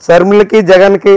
షర్మిలకి జగన్కి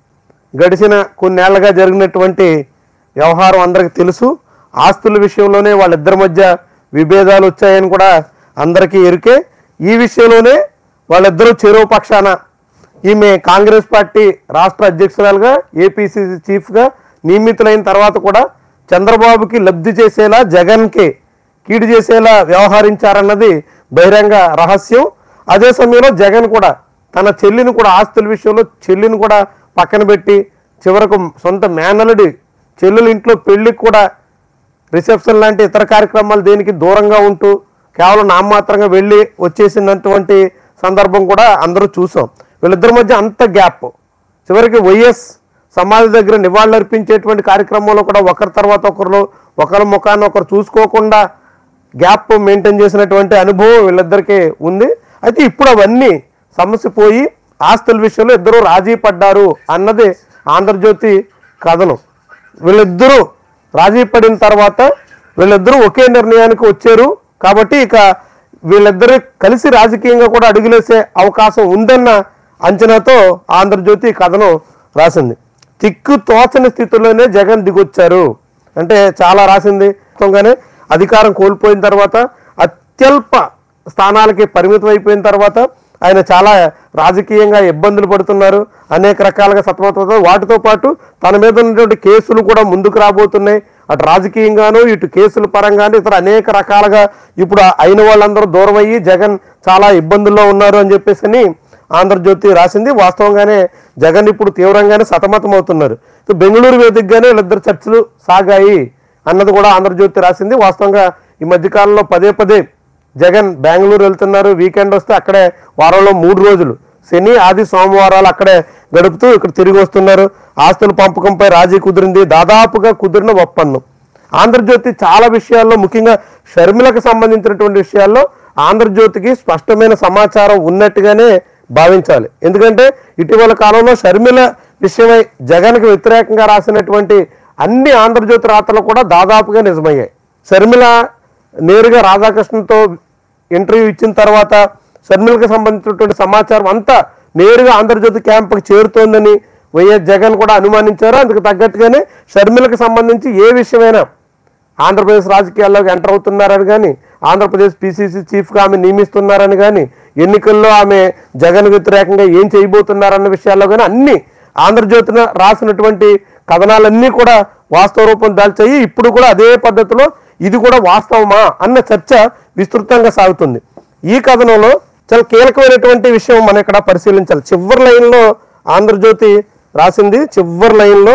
గడిచిన కొన్నేళ్లుగా జరిగినటువంటి వ్యవహారం అందరికీ తెలుసు ఆస్తుల విషయంలోనే వాళ్ళిద్దరి మధ్య విభేదాలు వచ్చాయని కూడా అందరికీ ఎరుకే ఈ విషయంలోనే వాళ్ళిద్దరూ చెరువు పక్షాన ఈమె కాంగ్రెస్ పార్టీ రాష్ట్ర అధ్యక్షురాలుగా ఏపీసీసీ చీఫ్గా నియమితులైన తర్వాత కూడా చంద్రబాబుకి లబ్ధి చేసేలా జగన్కి కీడు చేసేలా వ్యవహరించారన్నది బహిరంగ రహస్యం అదే సమయంలో జగన్ కూడా తన చెల్లిని కూడా ఆస్తుల విషయంలో చెల్లిని కూడా పక్కన పెట్టి చివరకు సొంత మేనలుడి చెల్లెల ఇంట్లో పెళ్లికి కూడా రిసెప్షన్ లాంటి ఇతర కార్యక్రమాలు దేనికి దూరంగా ఉంటూ కేవలం నామమాత్రంగా వెళ్ళి వచ్చేసినటువంటి సందర్భం కూడా అందరూ చూసాం వీళ్ళిద్దరి మధ్య అంత గ్యాప్ చివరికి వైఎస్ సమాధి దగ్గర నివాళులర్పించేటువంటి కార్యక్రమంలో కూడా ఒకరి తర్వాత ఒకరు ఒకరి ముఖాన్ని ఒకరు చూసుకోకుండా గ్యాప్ మెయింటైన్ చేసినటువంటి అనుభవం వీళ్ళిద్దరికీ ఉంది అయితే ఇప్పుడు అవన్నీ సమస్య పోయి ఆస్తుల విషయంలో ఇద్దరు రాజీ పడ్డారు అన్నది ఆంధ్రజ్యోతి కథనం వీళ్ళిద్దరూ రాజీ పడిన తర్వాత వీళ్ళిద్దరూ ఒకే నిర్ణయానికి వచ్చారు కాబట్టి ఇక వీళ్ళిద్దరూ కలిసి రాజకీయంగా కూడా అడుగులేసే అవకాశం ఉందన్న అంచనాతో ఆంధ్రజ్యోతి ఈ కథను రాసింది తిక్కు తోచని స్థితిలోనే జగన్ దిగొచ్చారు అంటే చాలా రాసింది మొత్తంగానే అధికారం కోల్పోయిన తర్వాత అత్యల్ప స్థానాలకి పరిమితం అయిపోయిన తర్వాత ఆయన చాలా రాజకీయంగా ఇబ్బందులు పడుతున్నారు అనేక రకాలుగా సతమతమవుతారు వాటితో పాటు తన మీద ఉన్నటువంటి కేసులు కూడా ముందుకు రాబోతున్నాయి అటు రాజకీయంగాను ఇటు కేసుల పరంగాను ఇతర అనేక రకాలుగా ఇప్పుడు అయిన వాళ్ళందరూ దూరం అయ్యి జగన్ చాలా ఇబ్బందుల్లో ఉన్నారు అని చెప్పేసి అని ఆంధ్రజ్యోతి రాసింది వాస్తవంగానే జగన్ ఇప్పుడు తీవ్రంగానే సతమతం అవుతున్నారు సో బెంగళూరు వేదికగానే వీళ్ళిద్దరు చర్చలు సాగాయి అన్నది కూడా ఆంధ్రజ్యోతి రాసింది వాస్తవంగా ఈ మధ్యకాలంలో పదే పదే జగన్ బెంగళూరు వెళ్తున్నారు వీకెండ్ వస్తే అక్కడే వారంలో మూడు రోజులు శని ఆది సోమవారాలు అక్కడే గడుపుతూ ఇక్కడ తిరిగి వస్తున్నారు ఆస్తుల పంపకంపై రాజీ కుదిరింది దాదాపుగా కుదిరిన ఒప్పందం ఆంధ్రజ్యోతి చాలా విషయాల్లో ముఖ్యంగా షర్మిలకు సంబంధించినటువంటి విషయాల్లో ఆంధ్రజ్యోతికి స్పష్టమైన సమాచారం ఉన్నట్టుగానే భావించాలి ఎందుకంటే ఇటీవల కాలంలో షర్మిల విషయమై జగన్కి వ్యతిరేకంగా రాసినటువంటి అన్ని ఆంధ్రజ్యోతి రాతలు కూడా దాదాపుగా నిజమయ్యాయి షర్మిల నేరుగా రాధాకృష్ణతో ఇంటర్వ్యూ ఇచ్చిన తర్వాత షర్మిలకు సంబంధించినటువంటి సమాచారం అంతా నేరుగా ఆంధ్రజ్యోతి క్యాంపుకి చేరుతోందని వైఎస్ జగన్ కూడా అనుమానించారు అందుకు తగ్గట్టుగానే షర్మిలకు సంబంధించి ఏ విషయమైనా ఆంధ్రప్రదేశ్ రాజకీయాల్లోకి ఎంటర్ అవుతున్నారని కానీ ఆంధ్రప్రదేశ్ పిసిసి చీఫ్గా ఆమె నియమిస్తున్నారని కానీ ఎన్నికల్లో ఆమె జగన్ వ్యతిరేకంగా ఏం చేయబోతున్నారన్న విషయాల్లో కానీ అన్ని ఆంధ్రజ్యోతిన రాసినటువంటి కథనాలన్నీ కూడా వాస్తవ రూపం దాల్చాయి ఇప్పుడు కూడా అదే పద్ధతిలో ఇది కూడా వాస్తవమా అన్న చర్చ విస్తృతంగా సాగుతుంది ఈ కథనంలో చాలా కీలకమైనటువంటి విషయం మనం ఇక్కడ పరిశీలించాలి చివరి లైన్లో ఆంధ్రజ్యోతి రాసింది చివరి లైన్లో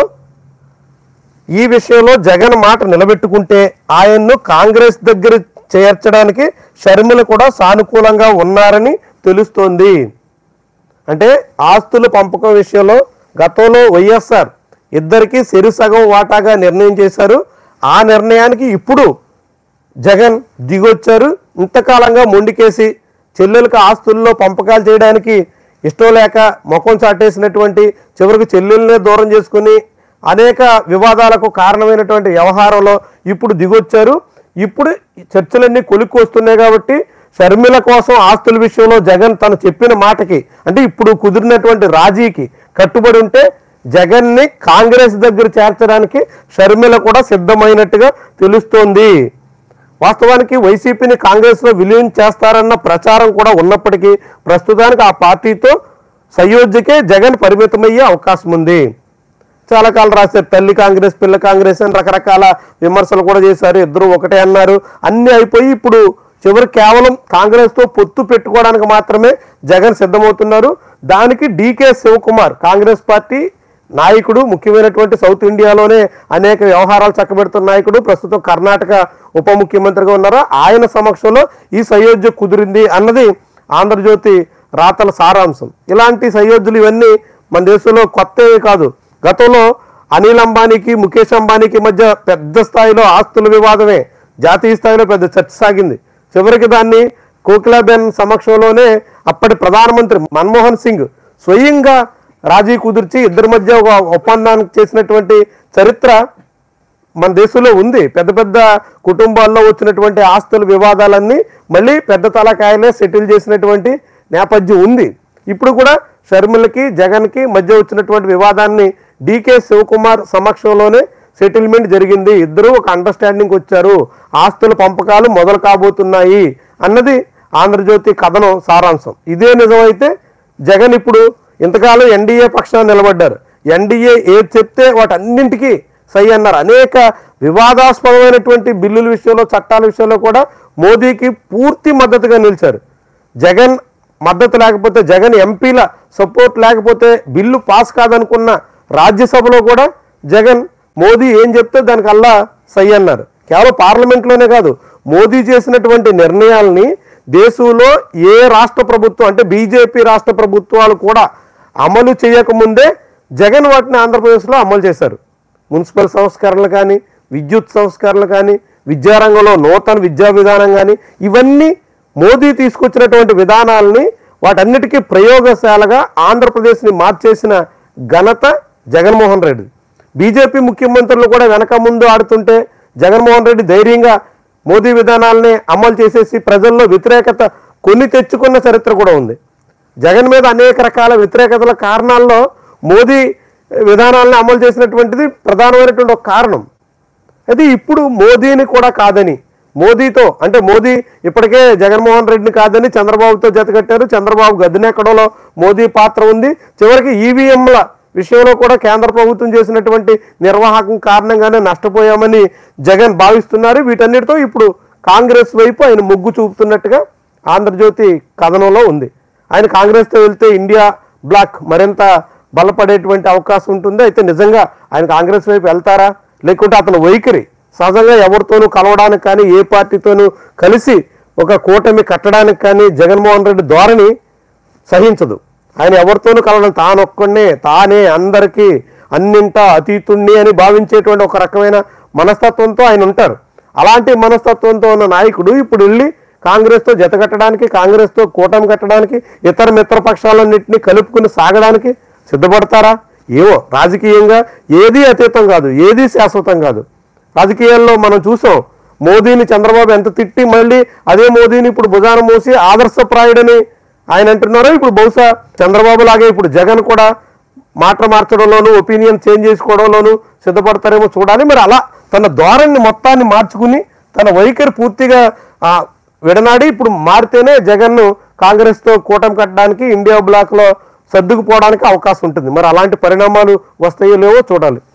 ఈ విషయంలో జగన్ మాట నిలబెట్టుకుంటే ఆయన్ను కాంగ్రెస్ దగ్గర చేర్చడానికి షర్మిల కూడా సానుకూలంగా ఉన్నారని తెలుస్తోంది అంటే ఆస్తుల పంపకం విషయంలో గతంలో వైఎస్ఆర్ ఇద్దరికి సిరి సగం వాటాగా నిర్ణయం చేశారు ఆ నిర్ణయానికి ఇప్పుడు జగన్ దిగొచ్చారు ఇంతకాలంగా మొండికేసి చెల్లెలకు ఆస్తుల్లో పంపకాలు చేయడానికి ఇష్టం లేక ముఖం చాటేసినటువంటి చివరికి చెల్లెల్నే దూరం చేసుకుని అనేక వివాదాలకు కారణమైనటువంటి వ్యవహారంలో ఇప్పుడు దిగొచ్చారు ఇప్పుడు ఈ చర్చలన్నీ కొలిక్కి వస్తున్నాయి కాబట్టి షర్మిల కోసం ఆస్తుల విషయంలో జగన్ తను చెప్పిన మాటకి అంటే ఇప్పుడు కుదిరినటువంటి రాజీకి కట్టుబడి ఉంటే జగన్ని కాంగ్రెస్ దగ్గర చేర్చడానికి షర్మిల కూడా సిద్ధమైనట్టుగా తెలుస్తోంది వాస్తవానికి వైసీపీని కాంగ్రెస్లో విలీనం చేస్తారన్న ప్రచారం కూడా ఉన్నప్పటికీ ప్రస్తుతానికి ఆ పార్టీతో సయోధ్యకే జగన్ పరిమితమయ్యే అవకాశం ఉంది చాలా కాలం రాశారు తల్లి కాంగ్రెస్ పిల్ల కాంగ్రెస్ అని రకరకాల విమర్శలు కూడా చేశారు ఇద్దరు ఒకటే అన్నారు అన్నీ అయిపోయి ఇప్పుడు చివరి కేవలం కాంగ్రెస్తో పొత్తు పెట్టుకోవడానికి మాత్రమే జగన్ సిద్ధమవుతున్నారు దానికి డీకే శివకుమార్ కాంగ్రెస్ పార్టీ నాయకుడు ముఖ్యమైనటువంటి సౌత్ ఇండియాలోనే అనేక వ్యవహారాలు చక్కబెడుతున్న నాయకుడు ప్రస్తుతం కర్ణాటక ఉప ముఖ్యమంత్రిగా ఉన్నారు ఆయన సమక్షంలో ఈ సయోధ్య కుదిరింది అన్నది ఆంధ్రజ్యోతి రాతల సారాంశం ఇలాంటి సయోధ్యలు ఇవన్నీ మన దేశంలో కొత్తవి కాదు గతంలో అనిల్ అంబానీకి ముఖేష్ అంబానీకి మధ్య పెద్ద స్థాయిలో ఆస్తుల వివాదమే జాతీయ స్థాయిలో పెద్ద చర్చ సాగింది చివరికి దాన్ని కోకిలాబెన్ సమక్షంలోనే అప్పటి ప్రధానమంత్రి మన్మోహన్ సింగ్ స్వయంగా రాజీ కుదిర్చి ఇద్దరి మధ్య ఒక ఒప్పందానికి చేసినటువంటి చరిత్ర మన దేశంలో ఉంది పెద్ద పెద్ద కుటుంబాల్లో వచ్చినటువంటి ఆస్తుల వివాదాలన్నీ మళ్ళీ పెద్ద తలకాయలే సెటిల్ చేసినటువంటి నేపథ్యం ఉంది ఇప్పుడు కూడా షర్మిలకి జగన్కి మధ్య వచ్చినటువంటి వివాదాన్ని డీకే శివకుమార్ సమక్షంలోనే సెటిల్మెంట్ జరిగింది ఇద్దరు ఒక అండర్స్టాండింగ్ వచ్చారు ఆస్తుల పంపకాలు మొదలు కాబోతున్నాయి అన్నది ఆంధ్రజ్యోతి కథనం సారాంశం ఇదే నిజమైతే జగన్ ఇప్పుడు ఇంతకాలం ఎన్డీఏ పక్షాన్ని నిలబడ్డారు ఎన్డీఏ ఏది చెప్తే వాటన్నింటికీ సై అన్నారు అనేక వివాదాస్పదమైనటువంటి బిల్లుల విషయంలో చట్టాల విషయంలో కూడా మోదీకి పూర్తి మద్దతుగా నిలిచారు జగన్ మద్దతు లేకపోతే జగన్ ఎంపీల సపోర్ట్ లేకపోతే బిల్లు పాస్ కాదనుకున్న రాజ్యసభలో కూడా జగన్ మోదీ ఏం చెప్తే దానికల్లా సై అన్నారు కేవలం పార్లమెంట్లోనే కాదు మోదీ చేసినటువంటి నిర్ణయాల్ని దేశంలో ఏ రాష్ట్ర ప్రభుత్వం అంటే బీజేపీ రాష్ట్ర ప్రభుత్వాలు కూడా అమలు చేయకముందే జగన్ వాటిని ఆంధ్రప్రదేశ్లో అమలు చేశారు మున్సిపల్ సంస్కరణలు కానీ విద్యుత్ సంస్కరణలు కానీ విద్యారంగంలో నూతన విద్యా విధానం కానీ ఇవన్నీ మోదీ తీసుకొచ్చినటువంటి విధానాలని వాటన్నిటికీ ప్రయోగశాలగా ఆంధ్రప్రదేశ్ని మార్చేసిన ఘనత జగన్మోహన్ రెడ్డి బీజేపీ ముఖ్యమంత్రులు కూడా వెనక ముందు ఆడుతుంటే జగన్మోహన్ రెడ్డి ధైర్యంగా మోదీ విధానాలని అమలు చేసేసి ప్రజల్లో వ్యతిరేకత కొన్ని తెచ్చుకున్న చరిత్ర కూడా ఉంది జగన్ మీద అనేక రకాల వ్యతిరేకతల కారణాల్లో మోదీ విధానాలను అమలు చేసినటువంటిది ప్రధానమైనటువంటి ఒక కారణం అది ఇప్పుడు మోదీని కూడా కాదని మోదీతో అంటే మోదీ ఇప్పటికే జగన్మోహన్ రెడ్డిని కాదని చంద్రబాబుతో జతకట్టారు చంద్రబాబు గద్దెనెక్కడంలో మోదీ పాత్ర ఉంది చివరికి ఈవీఎంల విషయంలో కూడా కేంద్ర ప్రభుత్వం చేసినటువంటి నిర్వాహకం కారణంగానే నష్టపోయామని జగన్ భావిస్తున్నారు వీటన్నిటితో ఇప్పుడు కాంగ్రెస్ వైపు ఆయన మొగ్గు చూపుతున్నట్టుగా ఆంధ్రజ్యోతి కథనంలో ఉంది ఆయన కాంగ్రెస్తో వెళ్తే ఇండియా బ్లాక్ మరింత బలపడేటువంటి అవకాశం ఉంటుంది అయితే నిజంగా ఆయన కాంగ్రెస్ వైపు వెళ్తారా లేకుంటే అతని వైఖరి సహజంగా ఎవరితోనూ కలవడానికి కానీ ఏ పార్టీతోనూ కలిసి ఒక కూటమి కట్టడానికి కానీ జగన్మోహన్ రెడ్డి ధోరణి సహించదు ఆయన ఎవరితోనూ కలవడం తానొక్కడే తానే అందరికీ అన్నింటా అతీతుణ్ణి అని భావించేటువంటి ఒక రకమైన మనస్తత్వంతో ఆయన ఉంటారు అలాంటి మనస్తత్వంతో ఉన్న నాయకుడు ఇప్పుడు వెళ్ళి కాంగ్రెస్తో జత కట్టడానికి కాంగ్రెస్తో కూటమి కట్టడానికి ఇతర మిత్రపక్షాలన్నింటినీ కలుపుకుని సాగడానికి సిద్ధపడతారా ఏవో రాజకీయంగా ఏదీ అతీతం కాదు ఏదీ శాశ్వతం కాదు రాజకీయాల్లో మనం చూసాం మోదీని చంద్రబాబు ఎంత తిట్టి మళ్ళీ అదే మోదీని ఇప్పుడు భుజాన మోసి ఆదర్శప్రాయుడని ఆయన అంటున్నారో ఇప్పుడు బహుశా చంద్రబాబు లాగే ఇప్పుడు జగన్ కూడా మాట మార్చడంలోనూ ఒపీనియన్ చేంజ్ చేసుకోవడంలోనూ సిద్ధపడతారేమో చూడాలి మరి అలా తన ధోరణి మొత్తాన్ని మార్చుకుని తన వైఖరి పూర్తిగా ఆ, విడనాడి ఇప్పుడు మారితేనే జగన్ను కాంగ్రెస్తో కూటమి కట్టడానికి ఇండియా బ్లాక్లో సర్దుకుపోవడానికి అవకాశం ఉంటుంది మరి అలాంటి పరిణామాలు వస్తాయో లేవో చూడాలి